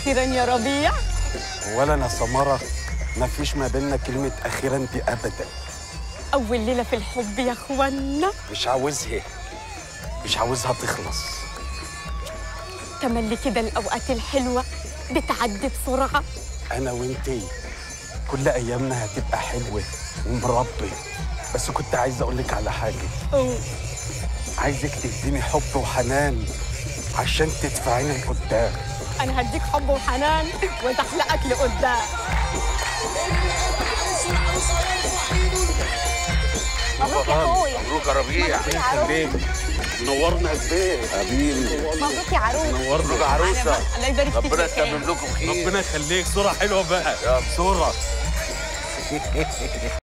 أخيرا يا ربيع ولا انا سمره ما فيش ما بيننا كلمه اخيرا دي ابدا أول ليلة في الحب يا أخوانا مش عاوزها مش عاوزها تخلص تملي كده الأوقات الحلوة بتعدي بسرعة انا وانتي كل ايامنا هتبقى حلوه ومربي بس كنت عايز اقول لك على حاجه أوه. عايزك تديني حب وحنان عشان تدفعيني لقدام أنا هديك حب وحنان وتحلقك لقدام مبروك يا اخويا مبروك يا ربيع مبروك يا عروسه نورنا البيت حبيبي مبروك يا عروسه مبروك يا عروسه الله يبارك فيك ربنا يا خالد. يتمم لكم خير ربنا يخليك صوره حلوه بقى يلا. صوره